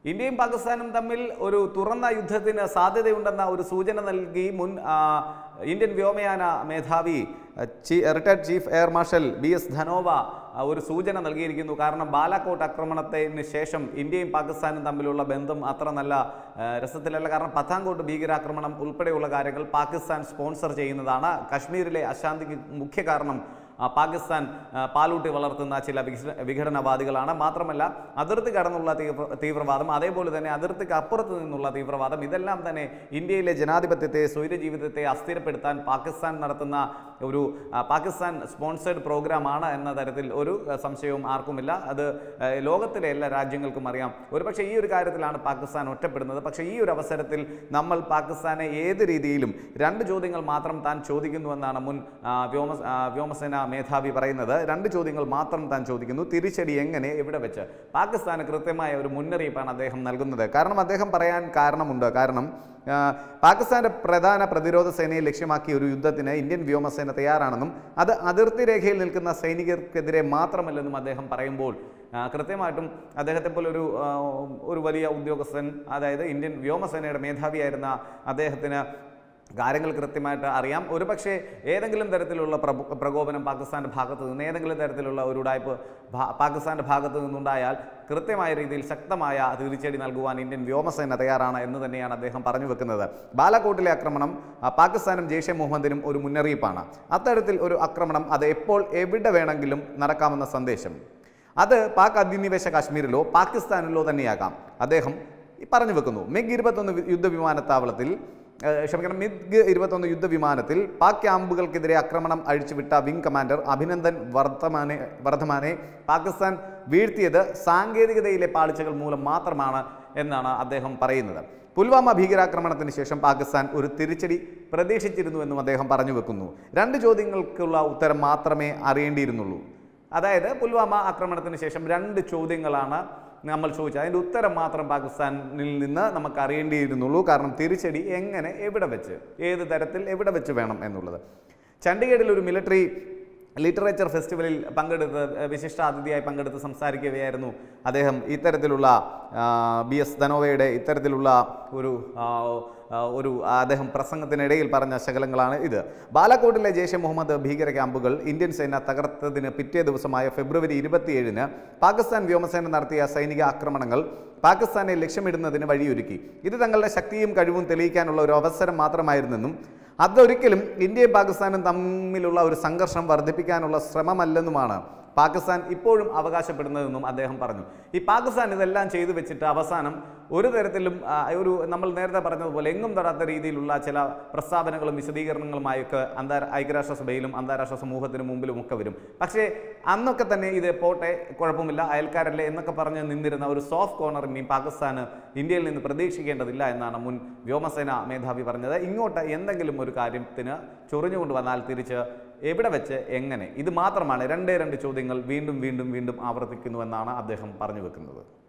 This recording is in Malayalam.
ഇന്ത്യയും പാകിസ്ഥാനും തമ്മിൽ ഒരു തുറന്ന യുദ്ധത്തിന് സാധ്യതയുണ്ടെന്ന ഒരു സൂചന നൽകി മുൻ ആ, ഇന്ത്യൻ വ്യോമയാന മേധാവി retired chief air marshal B S Dhanoa ആ, ഒരു സൂചന നൽകിയിരിക്കുന്നു കാരണം ബാലാക്കോട്ട് ആക്രമണത്തിന് ശേഷം ഇന്ത്യയും പാകിസ്ഥാനും തമ്മിലുള്ള ബന്ധം അത്ര നല്ല ആ, രസത്തിലല്ല കാരണം പത്താൻകോട്ട് ഭീകരാക്രമണം ഉൾപ്പെടെയുള്ള കാര്യങ്ങൾ പാകിസ്ഥാൻ സ്പോൺസർ ചെയ്യുന്നതാണ് കശ്മീരിലെ അശാന്തിക്ക് മുഖ്യ കാരണം ആ, പാകിസ്ഥാൻ ആ, പാലൂട്ടി വളർത്തുന്ന ചില വിഘ- വിഘടനവാദികളാണ് മാത്രമല്ല അതിർത്തി കടന്നുള്ള തീവ്ര തീവ്രവാദം അതേപോലെ തന്നെ അതിർത്തിക്ക് അപ്പുറത്ത് നിന്നുള്ള തീവ്രവാദം ഇതെല്ലാം തന്നെ ഇന്ത്യയിലെ ജനാധിപത്യത്തെ സ്വൈര ജീവിതത്തെ അസ്ഥിരപ്പെടുത്താൻ പാകിസ്ഥാൻ നടത്തുന്ന ഒരു ആ, പാകിസ്ഥാൻ സ്പോൺസേഡ് പ്രോഗ്രാമാണ് എന്ന തരത്തിൽ ഒരു ആ, സംശയവും ആർക്കുമില്ല അത് ആ, ലോകത്തിലെ എല്ലാ രാജ്യങ്ങൾക്കും അറിയാം ഒരുപക്ഷെ ഈ ഒരു കാര്യത്തിലാണ് പാകിസ്ഥാൻ ഒറ്റപ്പെടുന്നത് പക്ഷേ ഈ ഒരു അവസരത്തിൽ നമ്മൾ പാകിസ്ഥാനെ ഏത് രീതിയിലും രണ്ട് ചോദ്യങ്ങൾ മാത്രം താൻ ചോദിക്കുന്നുവെന്നാണ് മുൻ ആ, വ്യോമ ആ, വ്യോമസേന മേധാവി പറയുന്നത് രണ്ട് ചോദ്യങ്ങൾ മാത്രം താൻ ചോദിക്കുന്നു തിരിച്ചടി എങ്ങനെ എവിടെ വെച്ച് പാകിസ്ഥാന് കൃത്യമായ ഒരു മുന്നറിയിപ്പാണ് അദ്ദേഹം നൽകുന്നത് കാരണം അദ്ദേഹം പറയാൻ കാരണമുണ്ട് കാരണം ആ, പാകിസ്ഥാന്റെ പ്രധാന പ്രതിരോധ സേനയെ ലക്ഷ്യമാക്കിയ ഒരു യുദ്ധത്തിന് ഇന്ത്യൻ വ്യോമസേന തയ്യാറാണെന്നും അത് അതിർത്തി രേഖയിൽ നിൽക്കുന്ന സൈനികർക്കെതിരെ മാത്രമല്ലെന്നും അദ്ദേഹം പറയുമ്പോൾ ആ, കൃത്യമായിട്ടും അദ്ദേഹത്തെ പോലെ ഒരു ആ, ഒരു വലിയ ഉദ്യോഗസ്ഥൻ അതായത് ഇന്ത്യൻ വ്യോമസേനയുടെ മേധാവിയായിരുന്ന അദ്ദേഹത്തിന് കാര്യങ്ങൾ കൃത്യമായിട്ട് അറിയാം ഒരുപക്ഷെ ഏതെങ്കിലും തരത്തിലുള്ള പ്രഭു- പ്രകോപനം പാകിസ്ഥാൻ്റെ ഭാഗത്ത് നിന്ന് ഏതെങ്കിലും തരത്തിലുള്ള ഒരു ഉടായ്പ് ഭാ- പാകിസ്ഥാൻ്റെ ഭാഗത്ത് നിന്നുണ്ടായാൽ കൃത്യമായ രീതിയിൽ ശക്തമായ തിരിച്ചടി നൽകുവാൻ ഇന്ത്യൻ വ്യോമസേന തയ്യാറാണ് എന്ന് തന്നെയാണ് അദ്ദേഹം പറഞ്ഞു വെക്കുന്നത് ബാലാക്കോട്ടിലെ ആക്രമണം ആ, പാകിസ്ഥാനും ജെയ്ഷെ മുഹമ്മദിനും ഒരു മുന്നറിയിപ്പാണ് അത്തരത്തിൽ ഒരു ആക്രമണം അത് എപ്പോൾ എവിടെ വേണമെങ്കിലും നടക്കാമെന്ന സന്ദേശം അത് പാക് അധിനിവേശ കാശ്മീരിലോ പാകിസ്ഥാനിലോ തന്നെയാകാം അദ്ദേഹം ഈ പറഞ്ഞു വെക്കുന്നു മിഗ് ഇരുപത്തൊന്ന് വി- യുദ്ധവിമാനത്താവളത്തിൽ ഏഹ് ക്ഷമിക്കണം മിഗ് ഇരുപത്തൊന്ന് യുദ്ധവിമാനത്തിൽ പാക് ക്യാമ്പുകൾക്കെതിരെ ആക്രമണം അഴിച്ചുവിട്ട വിംഗ് കമാൻഡർ അഭിനന്ദൻ വർദ്ധമാനെ വർദ്ധമാനെ പാകിസ്ഥാൻ വീഴ്ത്തിയത് സാങ്കേതികതയിലെ പാളിച്ചകൾ മൂലം മാത്രമാണ് എന്നാണ് അദ്ദേഹം പറയുന്നത് പുൽവാമ ഭീകരാക്രമണത്തിന് ശേഷം പാകിസ്ഥാൻ ഒരു തിരിച്ചടി പ്രതീക്ഷിച്ചിരുന്നുവെന്നും അദ്ദേഹം പറഞ്ഞു വെക്കുന്നു രണ്ട് ചോദ്യങ്ങൾക്കുള്ള ഉത്തരം മാത്രമേ അറിയേണ്ടിയിരുന്നുള്ളൂ അതായത് പുൽവാമ ആക്രമണത്തിന് ശേഷം രണ്ട് ചോദ്യങ്ങളാണ് നമ്മൾ ചോദിച്ചത് അതിൻ്റെ ഉത്തരം മാത്രം പാകിസ്ഥാനിൽ നിന്ന് നമുക്ക് അറിയേണ്ടിയിരുന്നുള്ളൂ കാരണം തിരിച്ചടി എങ്ങനെ എവിടെ വെച്ച് ഏത് തരത്തിൽ എവിടെ വെച്ച് വേണം എന്നുള്ളത് ചണ്ഡീഗഡിൽ ഒരു മിലിറ്ററി ലിറ്ററേച്ചർ ഫെസ്റ്റിവലിൽ പങ്കെടുത്ത് ഏഹ്, വിശിഷ്ട അതിഥിയായി പങ്കെടുത്ത് സംസാരിക്കുകയായിരുന്നു അദ്ദേഹം ഇത്തരത്തിലുള്ള ബി എസ് ധനോവയുടെ ഇത്തരത്തിലുള്ള ഒരു ആ, ആ, ഒരു അദ്ദേഹം പ്രസംഗത്തിനിടയിൽ പറഞ്ഞ ശകലങ്ങളാണ് ഇത് ബാലാക്കോട്ടിലെ ജെയ്ഷെ മുഹമ്മദ് ഭീകര ക്യാമ്പുകൾ ഇന്ത്യൻ സേന തകർത്തതിന് പിറ്റേ ദിവസമായ ഫെബ്രുവരി ഇരുപത്തിയേഴിന് പാകിസ്ഥാൻ വ്യോമസേന നടത്തിയ സൈനിക ആക്രമണങ്ങൾ പാകിസ്ഥാനെ ലക്ഷ്യമിടുന്നതിന് വഴിയൊരുക്കി ഇത് തങ്ങളുടെ ശക്തിയും കഴിവും തെളിയിക്കാനുള്ള ഒരു അവസരം മാത്രമായിരുന്നെന്നും അതൊരിക്കലും ഇന്ത്യയും പാകിസ്ഥാനും തമ്മിലുള്ള ഒരു സംഘർഷം വർദ്ധിപ്പിക്കാനുള്ള ശ്രമമല്ലെന്നുമാണ് പാകിസ്ഥാൻ ഇപ്പോഴും അവകാശപ്പെടുന്നതെന്നും അദ്ദേഹം പറഞ്ഞു ഈ പാകിസ്ഥാൻ ഇതെല്ലാം ചെയ്തു വെച്ചിട്ട് അവസാനം ഒരു തരത്തിലും ആ, ഒരു നമ്മൾ നേരത്തെ പറഞ്ഞതുപോലെ എങ്ങും തൊടാത്ത രീതിയിലുള്ള ചില പ്രസ്താവനകളും വിശദീകരണങ്ങളുമായൊക്കെ അന്താരാ ഐക്യരാഷ്ട്രസഭയിലും അന്താരാഷ്ട്ര സമൂഹത്തിന് മുമ്പിലും ഒക്കെ വരും പക്ഷേ അന്നൊക്കെ തന്നെ ഇത് പോട്ടെ കുഴപ്പമില്ല അയൽക്കാരല്ലേ എന്നൊക്കെ പറഞ്ഞ് നിന്നിരുന്ന ഒരു സോഫ്റ്റ് കോർണർ ഇനി പാകിസ്ഥാന് ഇന്ത്യയിൽ നിന്ന് പ്രതീക്ഷിക്കേണ്ടതില്ല എന്നാണ് മുൻ വ്യോമസേന മേധാവി പറഞ്ഞത് ഇങ്ങോട്ട് എന്തെങ്കിലും ഒരു കാര്യത്തിന് ചൊറിഞ്ഞുകൊണ്ട് വന്നാൽ തിരിച്ച് എവിടെ വെച്ച് എങ്ങനെ ഇത് മാത്രമാണ് രണ്ടേ രണ്ട് ചോദ്യങ്ങൾ വീണ്ടും വീണ്ടും വീണ്ടും ആവർത്തിക്കുന്നുവെന്നാണ് അദ്ദേഹം പറഞ്ഞു വെക്കുന്നത്